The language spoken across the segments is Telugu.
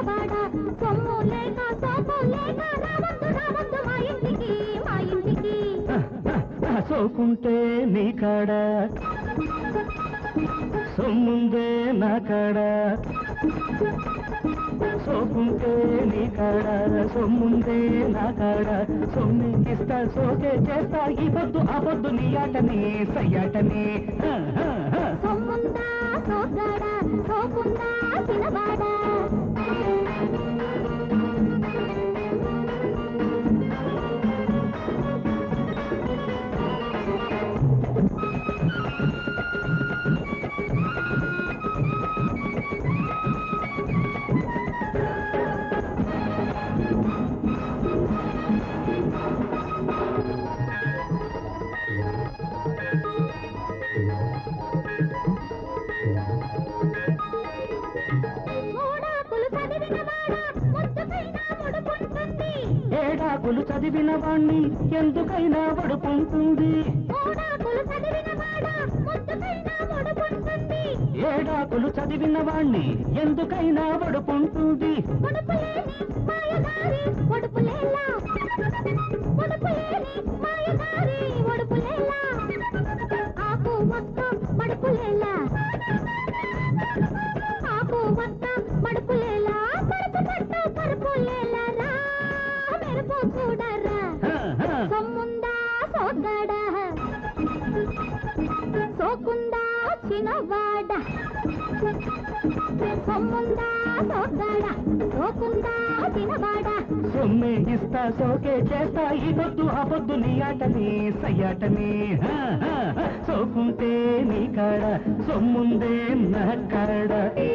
చిన్నవాడ సొమ్ము లేక సోపు లేక రావద్దు రావద్దు మా ఇంటికి మా ఇంటికి సోకుంటే నీ కాడ సొమ్ముందే నా కాడ సోకుంటే నీ కాడ సొమ్ముందే నా కాడ సొమ్మి ఇస్తా సోకే చేస్తా ఈ పొద్దు ఆ పొద్దు నీ ఆటని సయ్యాటని హ, హ, హ. సొమ్ముందా సోగాడ సోకుందా చిన్నవాడ మూడాకులు చదివినవాడ ముద్దుకైనా ముడుపుంటుంది ఏడాకులు చదివిన వాణ్ణి ఎందుకైనా పడుకుంటుంది మూడాకులు చదివినవాడ ముద్దుకైనా ముడుపుంటుంది ఏడాకులు చదివిన వాణ్ణి ఎందుకైనా పడుకుంటుంది ముడుపులేని మాయగారి ఒడుపులేలా ముడుపులేని మాయగారి ఒడుపులేలా ఆకు మొత్త మడుపులేలా ఆకు మొత్త మడుపులేలా పరుపు పట్టు పరుపులేలా రా మెరుపు చూడరా హ, హ. సొమ్ముందా సోగ్గాడ సోకుందా చిన్నవాడ సొమ్ముందా సోగ్గాడ సోకుందా చిన్నవాడ సొమ్మే ఇస్తా సోకే చేస్తా ఈ పొద్దు ఆ పొద్దు నీ ఆటని సయ్యాటని హ, హ, హ. సోకుంటే నీ కాడ సొమ్ముందే నా కాడ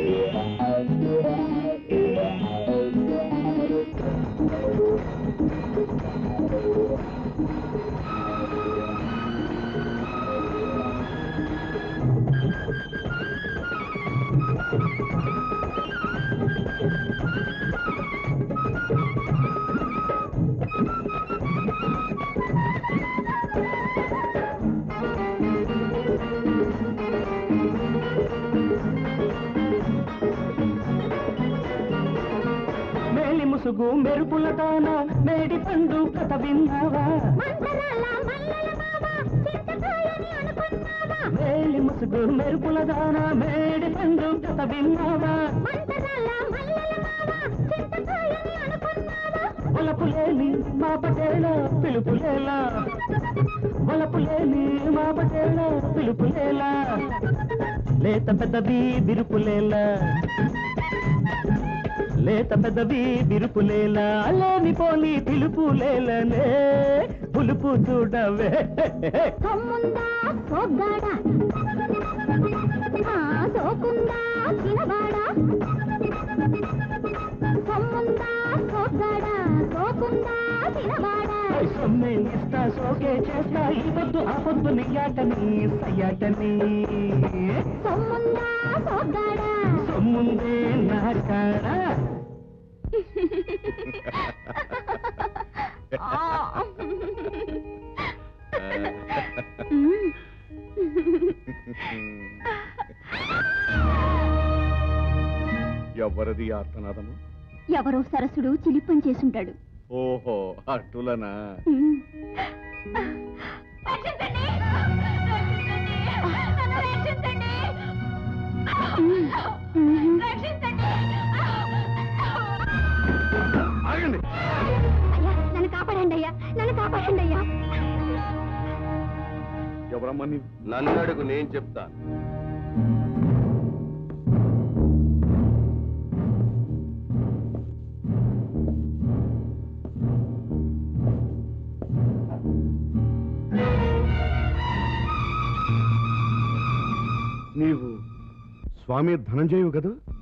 మేలి ముసుగు మెరుపుల దాన మేడి పండు కథ విన్నావా మందరాల మల్లెల మావ చింతకాయని అనుకున్నావా మేలి ముసుగు మెరుపుల దాన మేడి పండు కథ విన్నావా మందరాల మల్లెల మావ చింతకాయని అనుకున్నావా వలపులేని మా పటేళ పిలుపులేలా వలపులేని మా పటేళ పిలుపులేలా లేత పెద్దవి విరుపులేలా లేత పెద్దవి విరుపులేలా లేని పోని పిలుపులేలనే పులుపు చూడవే సొమ్ముందా సోగ్గాడ ఆ సోకుందా చిన్నవాడ సొమ్ముందా సోగ్గాడ సోకుందా చిన్నవాడ సొమ్మే ఇస్తా సోకే చేస్తా ఈ పొద్దు ఆ పొద్దు నియ్యాటని సయ్యాటని సొమ్ముందా సోగ్గాడ సొమ్ముందే నా కాడ ఎవరిది ఆర్తనాదము ఎవరో సరసుడు చిలిపని చేసుంటాడు ఓహో అటులనా ఆగండి అయ్యా నన్ను కాపాడండి అయ్యా నన్ను కాపాడండి అయ్యా ఎవరమ్మా నీవు నన్ను అడుగు నేను చెప్తాను నీవు స్వామి ధనంజయవు కదా